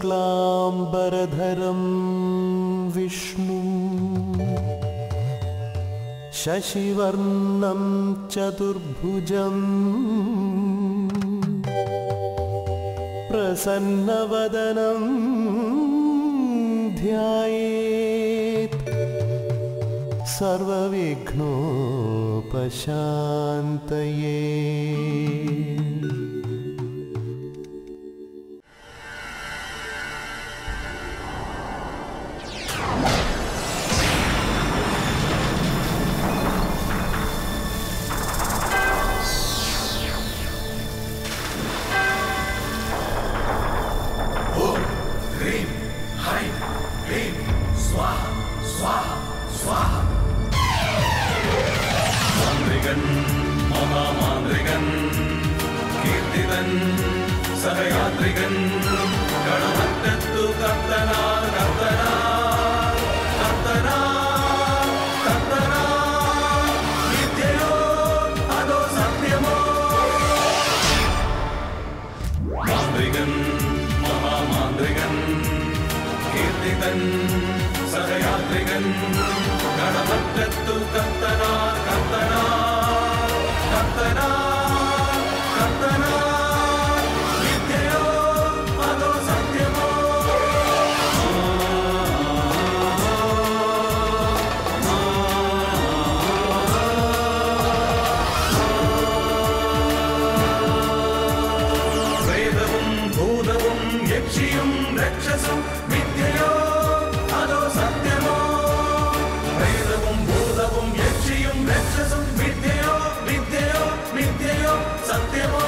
शुक्लाम्बरधरं विष्णु शशिवर्णं चतुर्भुजम् प्रसन्नवदनं ध्यायेत् सर्वविघ्नोपशान्तये ह्रीं ह्रैं क्लीं स्वाहा स्वाहा स्वाहा മാന്ത്രികൻ മഹാമാന്ത്രികൻ കീർത്തിതൻ സഹയാത്രികൻ കടമറ്റത്തു കർത്തനാ കർത്തനാ കർത്തനാ കർത്തനാ വിദ്യയോ അതോ സത്യമോ മാന്ത്രികൻ മഹാമാന്ത്രികൻ കീർത്തിതൻ സഹയാത്രികൻ കടമറ്റത്തു കർത്തനാ കർത്തനാ കർത്തനാ കർത്തനാ വിദ്യയോ അതോ സത്യമോ പ്രേതവും ഭൂതവും യക്ഷിയും രക്ഷസും വിദ്യയോ അതോ സത്യമോ പ്രേതവും ഭൂതവും യക്ഷിയും രക്ഷസും വിദ്യയോ വിദ്യയോ വിദ്യയോ സത്യമോ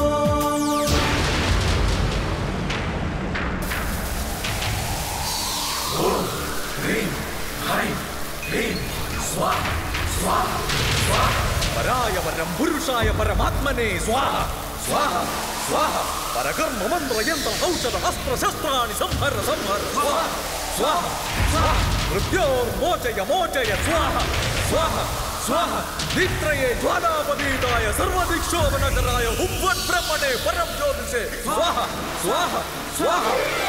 ഓം ഹ്രീം ഹൈം ക്ലീം സ്വാഹ സ്വാഹ സ്വാഹ പരായ പരം പുരുഷായ പരമാത്മനെ സ്വാഹ സ്വാഹ സ്വാഹ പരകർമ്മ മന്ത്ര യന്ത്ര ഔഷധ അസ്ത്ര ശസ്ത്രാണി സംഹര സംഹര സ്വാഹ സ്വാഹ സ്വാഹ മൃത്യോ മോചയ മോചയ സ്വാഹ സ്വാഹ സ്വാഹ നിത്രയെ ജ്വാലാപതീതായ സർവദിക്ഷോഭനകരായ ഹുവ്വത് ബ്രഹ്മണേ പരം ജ്യോതിഷേ സ്വാഹ സ്വാഹ സ്വാഹ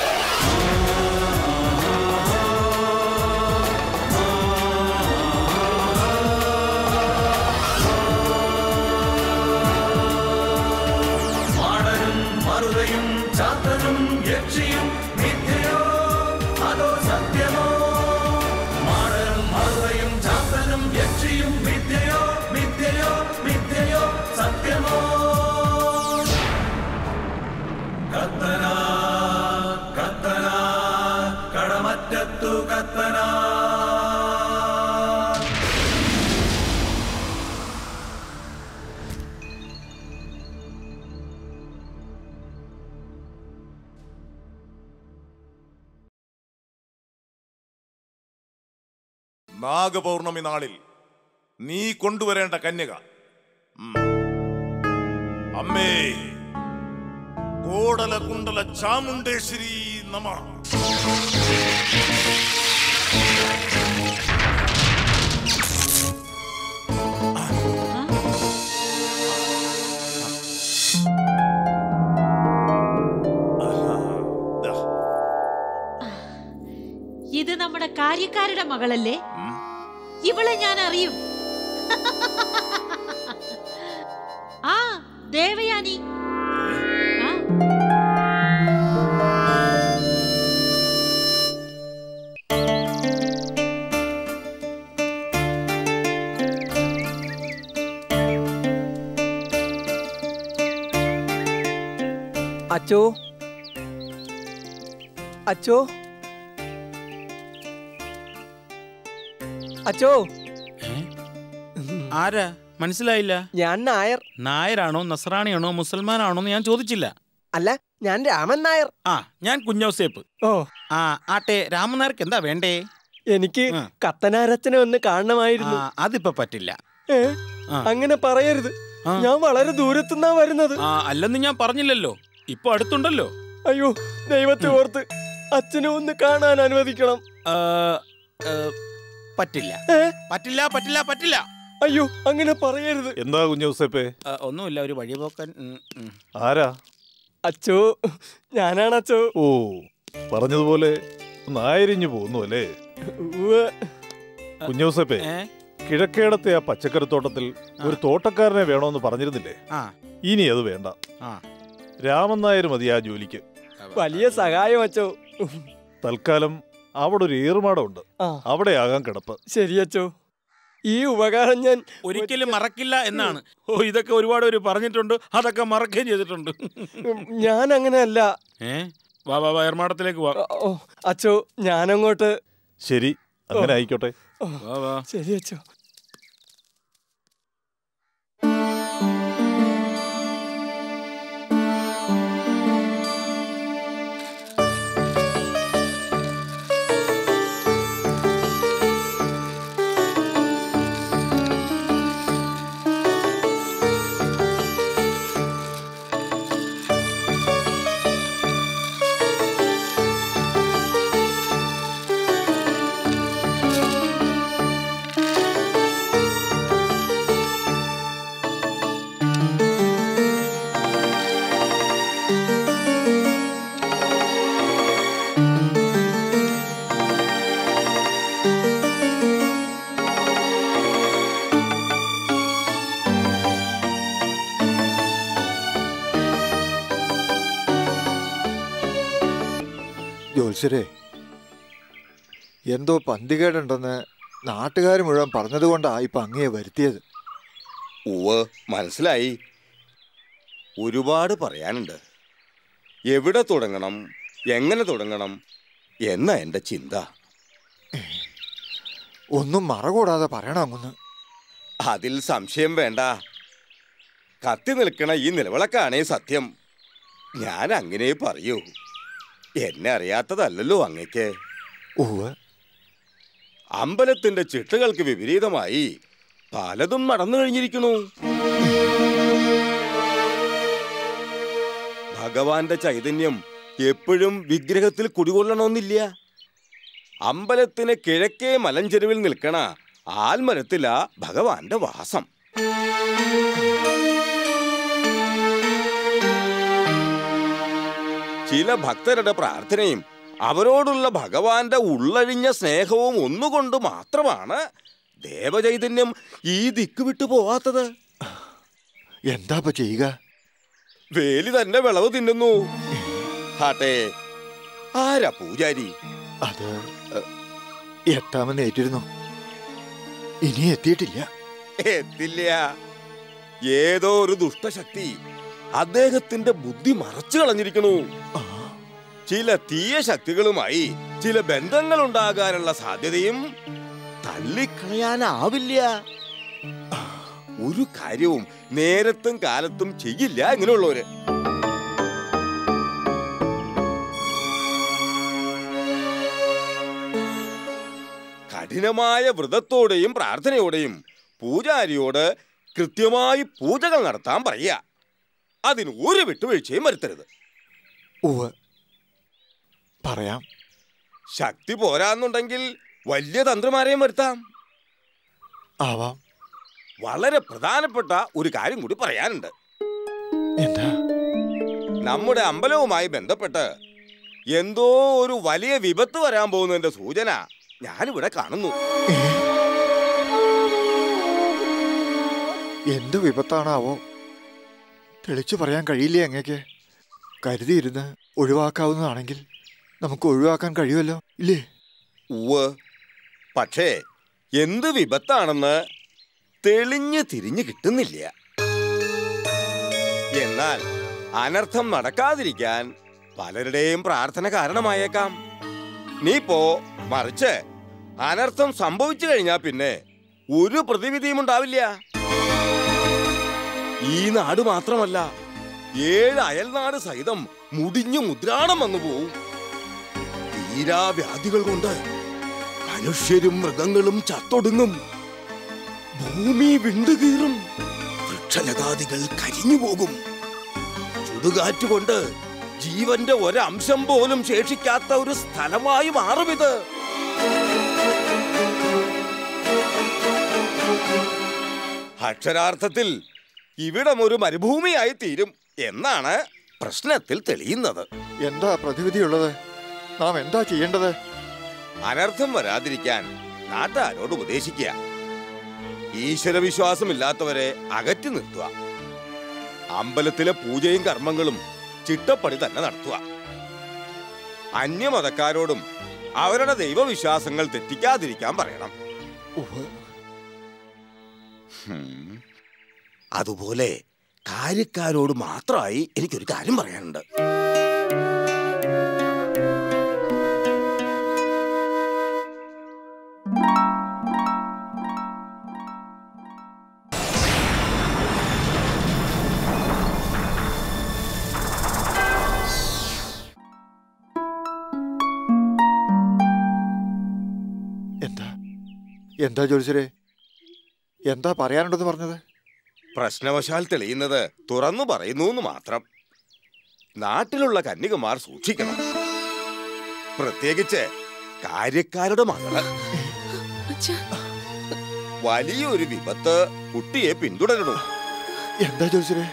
മാടനും മറുതയും ചാത്തനും യക്ഷിയും മിഥ്യയോ അതോ സത്യമോ മാടനും മറുതയും ചാത്തനും യക്ഷിയും മിഥ്യയോ മിഥ്യയോ മിഥ്യയോ സത്യമോ കത്തന കത്തന കടമറ്റത്തു കത്തന നാഗപൗർണമി നാളിൽ നീ കൊണ്ടുവരേണ്ട കന്യക ഉം. അമ്മേ കോടല കുണ്ടല ചാമുണ്ടേശ്വരി നമ ഇത് നമ്മുടെ കാര്യക്കാരുടെ മകളല്ലേ ഇവളെ ഞാൻ അറിയും ആ ദേവയാനി ആ അച്ചോ അച്ചോ അച്ചോ ആരാ മനസ്സിലായില്ല ഞാൻ നായർ നായരാണോ നസ്രാണിയാണോ മുസൽമാനാണോ എന്ന് ഞാൻ ചോദിച്ചില്ല അല്ല ഞാൻ രാമൻ നായർ ആ ഞാൻ കുഞ്ഞൗസേപ്പ് ഓ ആ ആട്ടെ രാമനായർക്ക് എന്താ വേണ്ടേ എനിക്ക് ആ. കത്തനാരച്ചനെ ഒന്ന് ആ കാണണമായിരുന്നു അതിപ്പോ പറ്റില്ല ഏ? ആ. അങ്ങനെ പറയരുത് ആ. ഞാൻ വളരെ ദൂരത്തുനിന്നാ വരുന്നത് ആ അല്ലെന്ന് ഞാൻ പറഞ്ഞില്ലല്ലോ ഇപ്പൊ അടുത്തുണ്ടല്ലോ അയ്യോ ദൈവത്തെ ഓർത്ത് അച്ഛനെ ഒന്ന് കാണാൻ അനുവദിക്കണം ആ, ആ, പറ്റില്ല ഏ? പറ്റില്ല പറ്റില്ല പറ്റില്ല അയ്യോ അങ്ങനെ പറയരുത് എന്താ കുഞ്ഞൂസേപ്പേ ആ, ഒന്നുമില്ല ഒരു വഴിപോക്കൻ ഉം, ഉം. ആരാ അച്ചോ ഞാനാണ് അച്ചോ ഓ പറഞ്ഞതുപോലെ നായരിഞ്ഞു പോകുന്നു അല്ലേ ഉവ്വ്. കുഞ്ഞോസപ്പേ ഏ കിഴക്കേടത്തെ ആ പച്ചക്കറിത്തോട്ടത്തിൽ ഒരു തോട്ടക്കാരനെ വേണമെന്ന് പറഞ്ഞിരുന്നില്ലേ ആ ഇനി അത് വേണ്ട ആ രാമൻ നായർ മതി ആ ജോലിക്ക് വലിയ സഹായം അച്ചോ തൽക്കാലം അവിടെ ഒരു ഏറുമാടമുണ്ട് ആ അവിടെ ആകാൻ കിടപ്പ് ശരി അച്ചോ ഈ ഉപകാരം ഞാൻ ഒരിക്കലും മറക്കില്ല എന്നാണ് ഓ ഇതൊക്കെ ഒരുപാട് പേര് പറഞ്ഞിട്ടുണ്ട് അതൊക്കെ മറക്കുകയും ചെയ്തിട്ടുണ്ട് ഉം, ഞാൻ അങ്ങനെയല്ല ഏ വാ വാ വാ എർമാടത്തിലേക്ക് വാ ഓ അച്ചോ ഞാനങ്ങോട്ട് ശരി അങ്ങനെ ആയിക്കോട്ടെ വാ വാ ശരി അച്ചോ ജോത്സരെ എന്തോ പന്തികേടുണ്ടെന്ന് നാട്ടുകാർ മുഴുവൻ പറഞ്ഞതുകൊണ്ടാ ഇപ്പൊ അങ്ങയെ വരുത്തിയത് ഉവ് മനസ്സിലായി ഒരുപാട് പറയാനുണ്ട് എവിടെ തുടങ്ങണം എങ്ങനെ തുടങ്ങണം എന്ന എൻ്റെ ചിന്ത ഒന്നും മറകൂടാതെ പറയണം അങ്ങൊന്ന് അതിൽ സംശയം വേണ്ട കത്തി നിൽക്കണ ഈ നിലവിളക്കാണേ സത്യം ഞാൻ അങ്ങനെ പറയൂ എന്നെ അറിയാത്തതല്ലല്ലോ അങ്ങക്ക് ഉവ് അമ്പലത്തിന്റെ ചിട്ടകൾക്ക് വിപരീതമായി പലതും നടന്നു കഴിഞ്ഞിരിക്കണു ഭഗവാന്റെ ചൈതന്യം എപ്പോഴും വിഗ്രഹത്തിൽ കുടികൊള്ളണമെന്നില്ല അമ്പലത്തിന് കിഴക്കേ മലഞ്ചെരുവിൽ നിൽക്കണ ആൽമരത്തിലാ ഭഗവാന്റെ വാസം ചില ഭക്തരുടെ പ്രാർത്ഥനയും അവരോടുള്ള ഭഗവാന്റെ ഉള്ളഴിഞ്ഞ സ്നേഹവും ഒന്നുകൊണ്ട് മാത്രമാണ് ദേവചൈതന്യം ഈ ദിക്ക് വിട്ടു പോവാത്തത് എന്താ ഇപ്പൊ ചെയ്യുക വേലി തന്നെ വിളവ് തിന്നുന്നു ആട്ടെ ആരാ പൂജാരി അത് എ, എത്താമെന്ന് ഏറ്റിരുന്നു ഇനി എത്തിയിട്ടില്ല എത്തില്ല ഏതോ ഒരു ദുഷ്ടശക്തി അദ്ദേഹത്തിന്റെ ബുദ്ധി മറച്ചു കളഞ്ഞിരിക്കണു ആ, ചില തീയ ശക്തികളുമായി ചില ബന്ധങ്ങൾ ഉണ്ടാകാനുള്ള സാധ്യതയും തള്ളിക്കളയാനാവില്ല ഒരു കാര്യവും നേരത്തും കാലത്തും ചെയ്യില്ല ഇങ്ങനെയുള്ളവര് കഠിനമായ വ്രതത്തോടെയും പ്രാർത്ഥനയോടെയും പൂജാരിയോട് കൃത്യമായി പൂജകൾ നടത്താൻ പറയുക അതിന് ഒരു വിട്ടുവീഴ്ചയും വരുത്തരുത് ഉവ് പറയാം ശക്തി പോരാന്നുണ്ടെങ്കിൽ വലിയ തന്ത്രമാരെയും വരുത്താം ആവാം വളരെ പ്രധാനപ്പെട്ട ഒരു കാര്യം കൂടി പറയാനുണ്ട് എന്താ നമ്മുടെ അമ്പലവുമായി ബന്ധപ്പെട്ട് എന്തോ ഒരു വലിയ വിപത്ത് വരാൻ പോകുന്നതിന്റെ സൂചന ഞാനിവിടെ കാണുന്നു ഏ? എന്ത് വിപത്താണാവോ തെളിച്ചു പറയാൻ കഴിയില്ലേ അങ്ങേക്ക് കരുതിയിരുന്ന് ഒഴിവാക്കാവുന്നതാണെങ്കിൽ നമുക്ക് ഒഴിവാക്കാൻ കഴിയുമല്ലോ ഇല്ലേ ഉവ് പക്ഷേ എന്ത് വിപത്താണെന്ന് തെളിഞ്ഞു തിരിഞ്ഞു കിട്ടുന്നില്ല എന്നാൽ അനർത്ഥം നടക്കാതിരിക്കാൻ പലരുടെയും പ്രാർത്ഥന കാരണമായേക്കാം നീ പോ മറിച്ച് അനർത്ഥം സംഭവിച്ചു കഴിഞ്ഞാൽ പിന്നെ ഒരു പ്രതിവിധിയും ഉണ്ടാവില്ല ഈ നാട് മാത്രമല്ല ഏഴ് അയൽനാട് സഹിതം മുടിഞ്ഞു മുദ്രാണം വന്നു പോവും തീരാവ്യാധികൾ കൊണ്ട് മനുഷ്യരും മൃഗങ്ങളും ചത്തൊടുങ്ങും ഭൂമി വിണ്ടുകീറും വൃക്ഷലതാദികൾ കരിഞ്ഞു പോകും ചുടുകാറ്റുകൊണ്ട് ജീവന്റെ ഒരംശം പോലും ശേഷിക്കാത്ത ഒരു സ്ഥലമായി മാറും ഇത് അക്ഷരാർത്ഥത്തിൽ ഇവിടം ഒരു മരുഭൂമിയായി തീരും എന്നാണ് പ്രശ്നത്തിൽ തെളിയുന്നത് എന്താ പ്രതിവിധിയുള്ളത് നാം എന്താ ചെയ്യേണ്ടത് അനർത്ഥം വരാതിരിക്കാൻ നാട്ടുകാരോട് ഉപദേശിക്കുക ഈശ്വരവിശ്വാസമില്ലാത്തവരെ അകറ്റി നിർത്തുക അമ്പലത്തിലെ പൂജയും കർമ്മങ്ങളും ചിട്ടപ്പടി തന്നെ നടത്തുക അന്യമതക്കാരോടും അവരുടെ ദൈവവിശ്വാസങ്ങൾ തെറ്റിക്കാതിരിക്കാൻ പറയണം ഹും. അതുപോലെ കാര്യക്കാരോട് മാത്രമായി എനിക്കൊരു കാര്യം പറയാനുണ്ട് എന്താ എന്താ ജോലിസരെ എന്താ പറയാനുണ്ടെന്ന് പറഞ്ഞത് പ്രശ്നവശാൽ തെളിയുന്നത് തുറന്നു പറയുന്നു എന്ന് മാത്രം നാട്ടിലുള്ള കന്യകുമാർ സൂക്ഷിക്കണം പ്രത്യേകിച്ച് കാര്യക്കാരുടെ മകള് വലിയൊരു വിപത്ത് കുട്ടിയെ പിന്തുടരണു എന്താ ജോലിസരെ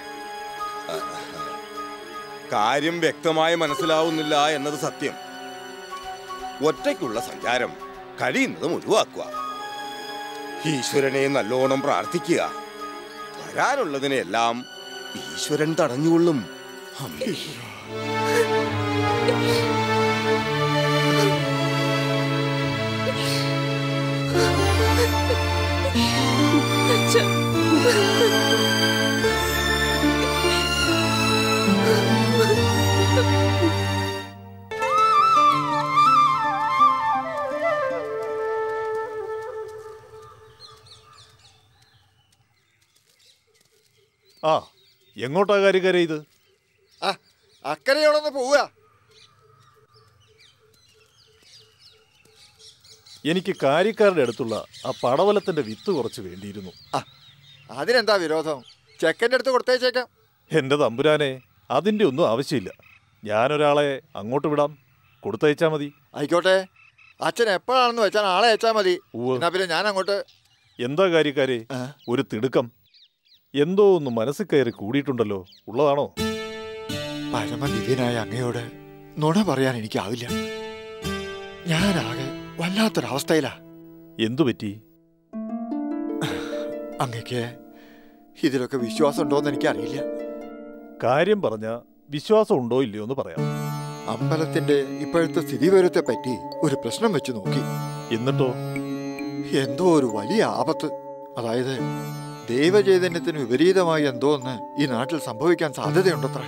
കാര്യം വ്യക്തമായി മനസ്സിലാവുന്നില്ല എന്നത് സത്യം ഒറ്റയ്ക്കുള്ള സഞ്ചാരം കഴിയുന്നതും ഒഴിവാക്കുക ഈശ്വരനെ നല്ലോണം പ്രാർത്ഥിക്കുക വരാനുള്ളതിനെല്ലാം ഈശ്വരൻ തടഞ്ഞുകൊള്ളും അമ്മേ. ആ എങ്ങോട്ടാ കാര്യക്കാരെ ഇത് ആ അക്കരയോടൊന്ന് പോവുക എനിക്ക് കാര്യക്കാരുടെ അടുത്തുള്ള ആ പടവലത്തിന്റെ വിത്ത് കുറച്ച് വേണ്ടിയിരുന്നു അതിനെന്താ വിരോധം ചെക്കൻ്റെ അടുത്ത് കൊടുത്തേച്ചേക്കാം എന്റെ തമ്പുരാനെ അതിന്റെ ഒന്നും ആവശ്യമില്ല ഞാനൊരാളെ അങ്ങോട്ട് വിടാം കൊടുത്തയച്ചാ മതി ആയിക്കോട്ടെ അച്ഛൻ എപ്പോഴാണെന്ന് വെച്ചാൽ ആളെ അയച്ചാൽ മതി ഉവ്വ്. എന്നാ പിന്നെ ഞാൻ അങ്ങോട്ട് എന്താ കാര്യക്കാരെ ആ? ഒരു തിടുക്കം എന്തോ ഒന്ന് മനസ്സിൽ കയറി കൂടിയിട്ടുണ്ടല്ലോ ഉള്ളതാണോ പരമദിവ്യനായ അങ്ങയോട് നുണ പറയാൻ എനിക്കാവില്ല ഞാനാകെ വല്ലാത്തൊരവസ്ഥയിലാ എന്തു പറ്റി അങ്ങക്ക് ഇതിലൊക്കെ വിശ്വാസം ഉണ്ടോന്ന് എനിക്കറിയില്ല കാര്യം പറഞ്ഞ വിശ്വാസം ഉണ്ടോ ഇല്ലയോ എന്ന് പറയാം അമ്പലത്തിന്റെ ഇപ്പോഴത്തെ സ്ഥിതിവിവരത്തെ പറ്റി ഒരു പ്രശ്നം വെച്ച് നോക്കി എന്നിട്ടോ എന്തോ ഒരു വലിയ ആപത്ത് അതായത് ദൈവചൈതന്യത്തിന് വിപരീതമായി എന്തോ ഒന്ന് ഈ നാട്ടിൽ സംഭവിക്കാൻ സാധ്യതയുണ്ടത്രേ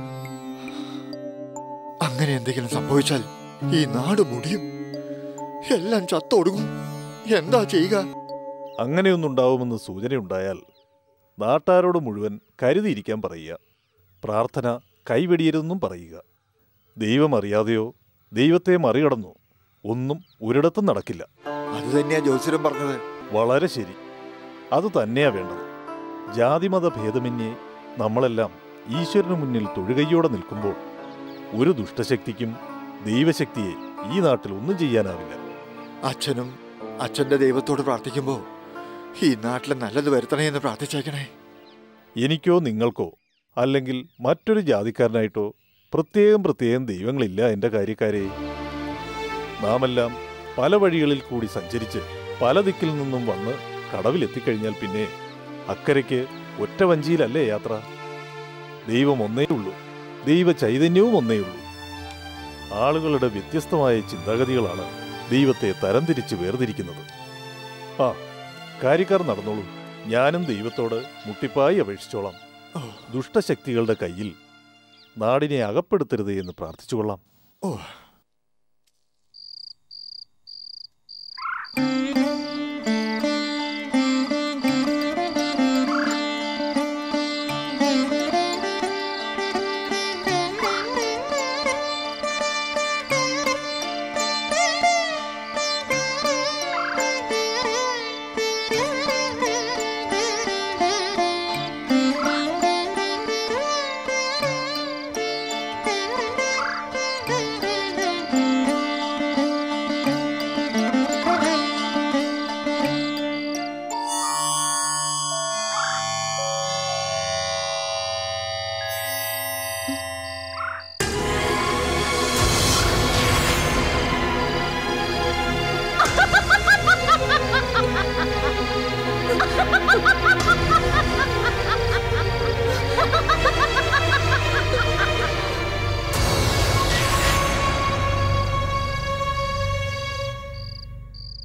അങ്ങനെ എന്തെങ്കിലും സംഭവിച്ചാൽ ഈ നാട് മുടിയും എല്ലാം ചത്തൊടുങ്ങും എന്താ ചെയ്യുക അങ്ങനെയൊന്നുണ്ടാവുമെന്ന് സൂചനയുണ്ടായാൽ നാട്ടാരോട് മുഴുവൻ കരുതിയിരിക്കാൻ പറയുക പ്രാർത്ഥന കൈവെടിയരുതെന്നും പറയുക ദൈവം അറിയാതെയോ ദൈവത്തെ മറികടന്നോ ഒന്നും ഒരിടത്തും നടക്കില്ല അത് തന്നെയാ ജ്യോത്സ്യരം പറഞ്ഞത് വളരെ ശരി അത് തന്നെയാ വേണ്ടത് ജാതിമത ഭേദമന്യേ നമ്മളെല്ലാം ഈശ്വരന് മുന്നിൽ തൊഴുകയ്യോടെ നിൽക്കുമ്പോൾ ഒരു ദുഷ്ടശക്തിക്കും ദൈവശക്തിയെ ഈ നാട്ടിൽ ഒന്നും ചെയ്യാനാവില്ല അച്ഛനും അച്ഛന്റെ ദൈവത്തോട് പ്രാർത്ഥിക്കുമ്പോൾ ഈ നാട്ടിൽ നല്ലത് വരുത്തണേ എന്ന് പ്രാർത്ഥിച്ചേക്കണേ എനിക്കോ നിങ്ങൾക്കോ അല്ലെങ്കിൽ മറ്റൊരു ജാതിക്കാരനായിട്ടോ പ്രത്യേകം പ്രത്യേകം ദൈവങ്ങളില്ല എൻ്റെ കാര്യക്കാരെ നാമെല്ലാം പല വഴികളിൽ കൂടി സഞ്ചരിച്ച് പല ദിക്കിൽ നിന്നും വന്ന് കടവിലെത്തിക്കഴിഞ്ഞാൽ പിന്നെ അക്കരയ്ക്ക് ഒറ്റ വഞ്ചിയിലല്ലേ യാത്ര ദൈവം ഒന്നേ ഉള്ളൂ ദൈവ ചൈതന്യവും ഒന്നേ ഉള്ളൂ ആളുകളുടെ വ്യത്യസ്തമായ ചിന്താഗതികളാണ് ദൈവത്തെ തരംതിരിച്ച് വേർതിരിക്കുന്നത് ആ കാര്യക്കാർ നടന്നോളൂ ഞാനും ദൈവത്തോട് മുട്ടിപ്പായി അപേക്ഷിച്ചോളാം ദുഷ്ടശക്തികളുടെ കയ്യിൽ നാടിനെ അകപ്പെടുത്തരുത് എന്ന് പ്രാർത്ഥിച്ചുകൊള്ളാം ഓ Thank you.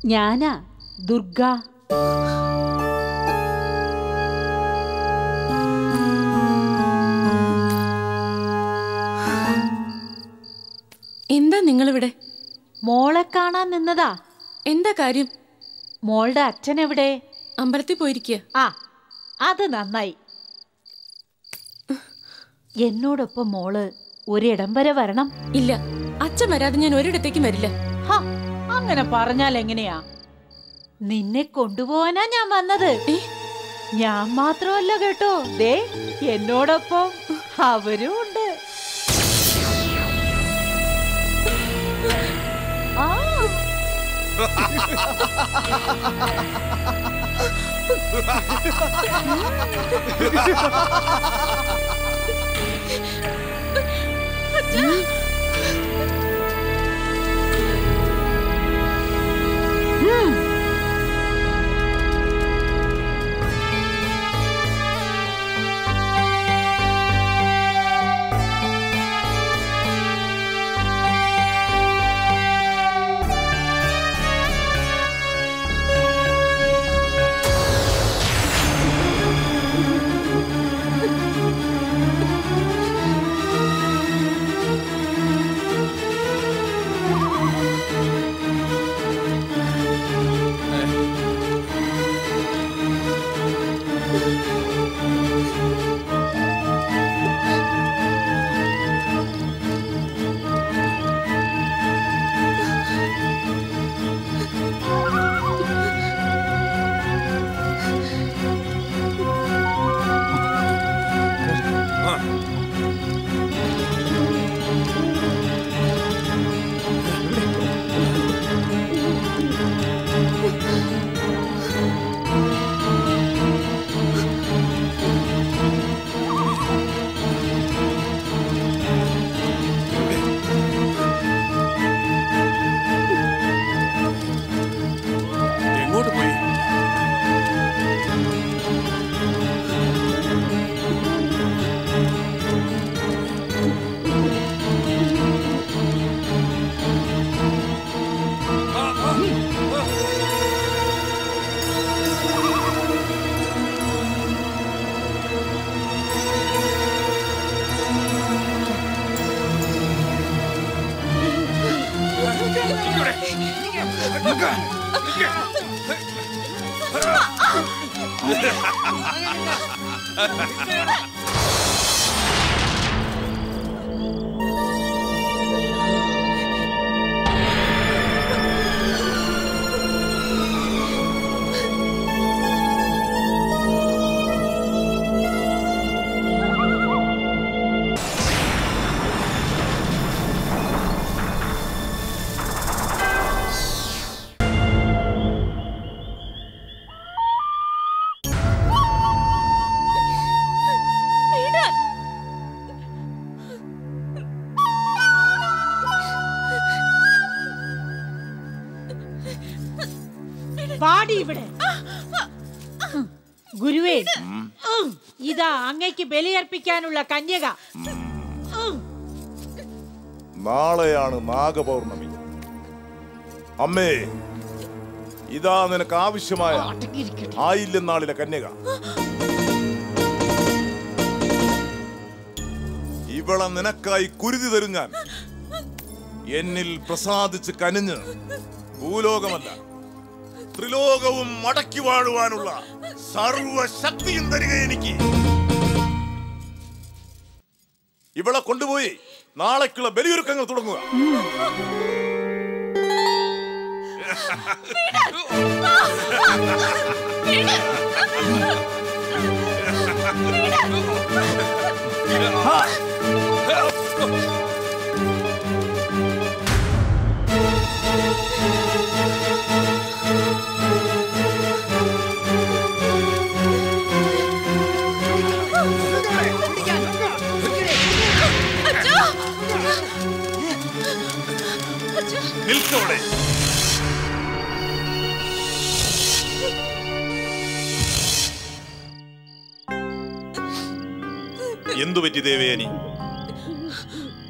ഞാനാ ദുർഗ എന്താ നിങ്ങളിവിടെ മോളെ കാണാൻ നിന്നതാ എന്താ കാര്യം മോളുടെ അച്ഛൻ എവിടെ അമ്പലത്തിൽ പോയിരിക്കുക ആ അത് നന്നായി എന്നോടൊപ്പം മോള് ഒരിടം വരെ വരണം ഇല്ല അച്ഛൻ വരാതെ ഞാൻ ഒരിടത്തേക്കും വരില്ല ഹ, അങ്ങനെ പറഞ്ഞാൽ എങ്ങനെയാ നിന്നെ കൊണ്ടുപോവാനാ ഞാൻ വന്നത് ഞാൻ മാത്രമല്ല കേട്ടോ ദേ എന്നോടൊപ്പം അവരും ഉണ്ട് ആ എങ്ങോട്ട് പോയി വാടി ഇവിടെ ഉം. ഗുരുവേ ഉം. ഇതാ അങ്ങയ്ക്ക് ബലിയർപ്പിക്കാനുള്ള കന്യക ഉം. നാളെയാണ് നാഗപൗർണമി അമ്മേ ഇതാ നിനക്ക് ആവശ്യമായ ആയില്യം നാളിലെ കന്യക ഇവളെ നിനക്കായി കുരുതി തരും ഞാൻ എന്നിൽ പ്രസാദിച്ച് കനിഞ്ഞ് ഭൂലോകമല്ല ത്രിലോകവും മടക്കി വാഴുവാനുള്ള സർവശക്തിയും തരിക എനിക്ക് ഇവളെ കൊണ്ടുപോയി നാളേക്കുള്ള ബലിയൊരുക്കങ്ങൾ തുടങ്ങുക നിൽക്കവിടെ എന്തു പറ്റി ദേവേനി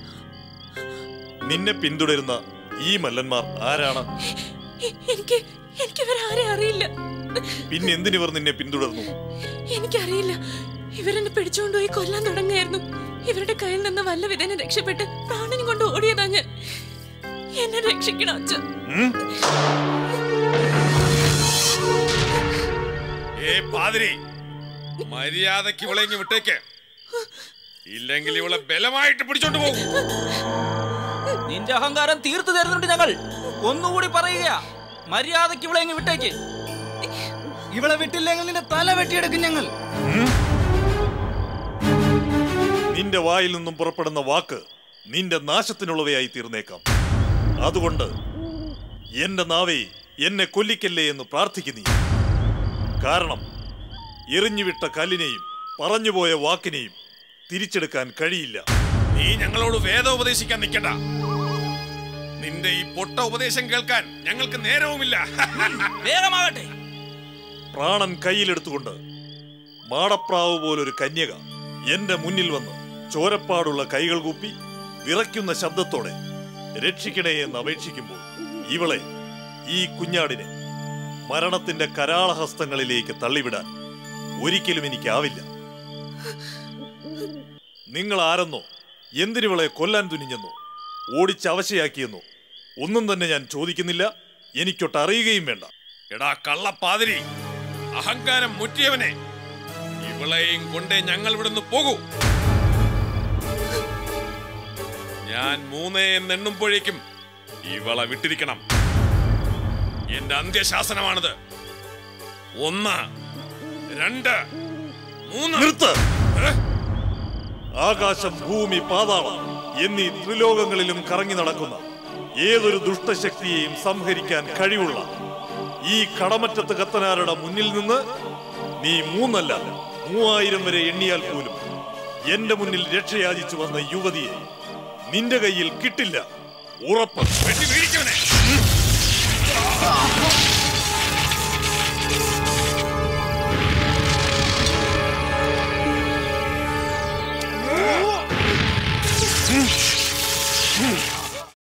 നിന്നെ പിന്തുടരുന്ന ഈ മല്ലന്മാർ ആരാണ് എനിക്ക് എനിക്കിവരെ ആരെ അറിയില്ല പിന്നെ എന്തിനിവർ നിന്നെ പിന്തുടർന്നു എനിക്കറിയില്ല ഇവരെന്നെ പിടിച്ചുകൊണ്ടുപോയി കൊല്ലാൻ തുടങ്ങായിരുന്നു ഇവരുടെ കയ്യിൽ നിന്ന് വല്ല വിധനെ രക്ഷപ്പെട്ട് പ്രാണനും കൊണ്ട് ഓടിയതാ ഞാൻ എന്നെ രക്ഷിക്കണം അച്ഛ ഉം? ഏ പാതിരി മര്യാദക്ക് ഇവളെ ഇങ്ങ് വിട്ടേക്ക് ഇല്ലെങ്കിൽ ഇവളെ ബലമായിട്ട് പിടിച്ചോണ്ട് പോകും നിന്റെ അഹങ്കാരം തീർത്തു തരുന്നുണ്ട് ഞങ്ങൾ ഒന്നുകൂടി പറയുക മര്യാദക്ക് ഇവളെ ഇങ്ങ് വിട്ടേക്ക് ഇവളെ വിട്ടില്ലെങ്കിൽ നിന്റെ തല വെട്ടിയെടുക്കും ഞങ്ങൾ നിന്റെ വായിൽ നിന്നും പുറപ്പെടുന്ന വാക്ക് നിന്റെ നാശത്തിനുള്ളവയായി തീർന്നേക്കാം അതുകൊണ്ട് എന്റെ നാവേ എന്നെ കൊല്ലിക്കല്ലേ എന്ന് പ്രാർത്ഥിക്കുന്നീ കാരണം എറിഞ്ഞുവിട്ട കല്ലിനെയും പറഞ്ഞുപോയ വാക്കിനെയും തിരിച്ചെടുക്കാൻ കഴിയില്ല നീ ഞങ്ങളോട് വേദം ഉപദേശിക്കാൻ നിൽക്കണ്ട നിന്റെ ഈ പൊട്ട ഉപദേശം കേൾക്കാൻ ഞങ്ങൾക്ക് നേരവുമില്ല വേഗമാകട്ടെ പ്രാണൻ കയ്യിലെടുത്തുകൊണ്ട് മാടപ്രാവ് പോലൊരു കന്യക എന്റെ മുന്നിൽ വന്ന് ചോരപ്പാടുള്ള കൈകൾ കൂപ്പി വിറയ്ക്കുന്ന ശബ്ദത്തോടെ രക്ഷിക്കണേ എന്ന് അപേക്ഷിക്കുമ്പോൾ ഇവളെ ഈ കുഞ്ഞാടിനെ മരണത്തിന്റെ കരാളഹസ്തങ്ങളിലേക്ക് തള്ളിവിടാൻ ഒരിക്കലും എനിക്കാവില്ല നിങ്ങൾ ആരെന്നോ എന്തിനിവളെ കൊല്ലാൻ തുനിഞ്ഞെന്നോ ഓടിച്ച് അവശയാക്കിയെന്നോ ഒന്നും തന്നെ ഞാൻ ചോദിക്കുന്നില്ല എനിക്കൊട്ട് അറിയുകയും വേണ്ട എടാ കള്ളപ്പാതിരി അഹങ്കാരം മുറ്റിയവനെ ഇവളെയും കൊണ്ടേ ഞങ്ങൾ ഇവിടുന്ന് പോകൂ ഞാൻ മൂന്നേ എന്നെണ്ണുമ്പോഴേക്കും ഇവളെ വിട്ടിരിക്കണം എന്റെ അന്ത്യശാസനമാണിത് ഒന്ന് രണ്ട് മൂന്ന് നിർത്ത് ആകാശം ഭൂമി പാതാളം എന്നീ ത്രിലോകങ്ങളിലും കറങ്ങി നടക്കുന്ന ഏതൊരു ദുഷ്ടശക്തിയെയും സംഹരിക്കാൻ കഴിവുള്ള ഈ കടമറ്റത്ത് കത്തനാരുടെ മുന്നിൽ നിന്ന് നീ മൂന്നല്ല മൂവായിരം വരെ എണ്ണിയാൽ പോലും എന്റെ മുന്നിൽ രക്ഷയാചിച്ചു വന്ന യുവതിയെ നിന്റെ കയ്യിൽ കിട്ടില്ല ഉറപ്പ് വെട്ടി വീഴിക്കവനെ